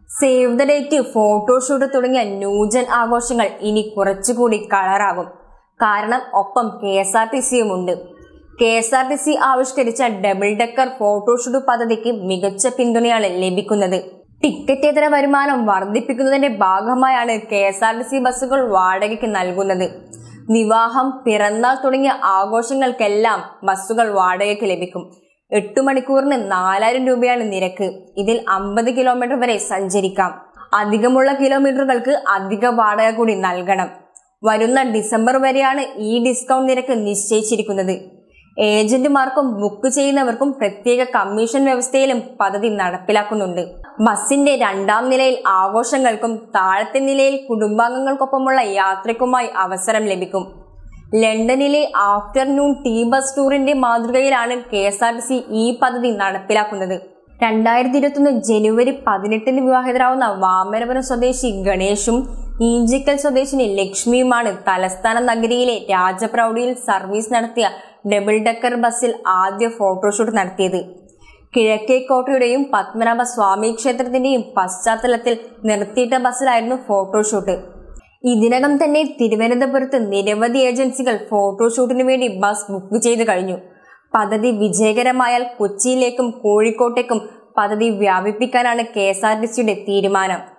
save the date photoshoot തുടങ്ങിയ new gen ആഘോഷങ്ങൾ ഇനി കുറച്ചുകൂടി കളറാകും കാരണം ഒപ്പം കെ എസ് ആർ ടി സിയും ഉണ്ട് K S R T C ആവിഷ്കരിച്ച ഡബിൾ ഡെക്കർ ഫോട്ടോഷൂട്ട് പദ്ധതിക്ക് മികച്ച പിന്തുണയാണ് ലഭിക്കുന്നത് ടിക്കറ്റേതര വരുമാനം വർദ്ധിപ്പിക്കുന്നതിന്റെ ഭാഗമായാണ് K S R T C ബസ്സുകൾ വാടകയ്ക്ക് നൽകുന്നത് വിവാഹം പിറന്നാൾ തുടങ്ങിയ ആഘോഷങ്ങൾക്കെല്ലാം ബസ്സുകൾ വാടകയ്ക്ക് ലഭിക്കും എട്ടു മണിക്കൂറിന് നാലായിരം രൂപയാണ് നിരക്ക് ഇതിൽ അമ്പത് കിലോമീറ്റർ വരെ സഞ്ചരിക്കാം അധികമുള്ള കിലോമീറ്ററുകൾക്ക് അധിക വാടക കൂടി നൽകണം വരുന്ന ഡിസംബർ വരെയാണ് ഈ ഡിസ്കൗണ്ട് നിരക്ക് നിശ്ചയിച്ചിരിക്കുന്നത് ഏജന്റുമാർക്കും ബുക്ക് ചെയ്യുന്നവർക്കും പ്രത്യേക കമ്മീഷൻ വ്യവസ്ഥയിലും പദ്ധതി നടപ്പിലാക്കുന്നുണ്ട് ബസിന്റെ രണ്ടാം നിലയിൽ ആഘോഷങ്ങൾക്കും താഴത്തെ നിലയിൽ കുടുംബാംഗങ്ങൾക്കൊപ്പമുള്ള യാത്രയ്ക്കുമായി അവസരം ലഭിക്കും ലണ്ടനിലെ ആഫ്റ്റർനൂൺ ടീ ബസ് ടൂറിന്റെ മാതൃകയിലാണ് K S R T C ഈ പദ്ധതി നടപ്പിലാക്കുന്നത് രണ്ടായിരത്തി ഇരുപത്തൊന്ന് ജനുവരി പതിനെട്ടിന് വിവാഹിതരാവുന്ന വാമനപുരം സ്വദേശി ഗണേഷും ഈഞ്ചിക്കൽ സ്വദേശിനി ലക്ഷ്മിയുമാണ് തലസ്ഥാന നഗരിയിലെ രാജപ്രൗഢിയിൽ സർവീസ് നടത്തിയ ഡബിൾ ഡെക്കർ ബസ്സിൽ ആദ്യ ഫോട്ടോഷൂട്ട് നടത്തിയത് കിഴക്കേക്കോട്ടയുടെയും പത്മനാഭ സ്വാമി ക്ഷേത്രത്തിന്റെയും പശ്ചാത്തലത്തിൽ നിർത്തിയിട്ട ബസ്സിലായിരുന്നു ഫോട്ടോഷൂട്ട് ഇതിനകം തന്നെ തിരുവനന്തപുരത്ത് നിരവധി ഏജൻസികൾ ഫോട്ടോഷൂട്ടിനു വേണ്ടി ബസ് ബുക്ക് ചെയ്തു കഴിഞ്ഞു പദ്ധതി വിജയകരമായാൽ കൊച്ചിയിലേക്കും കോഴിക്കോട്ടേക്കും പദ്ധതി വ്യാപിപ്പിക്കാനാണ് കെ എസ് ആർ ടി സിയുടെ തീരുമാനം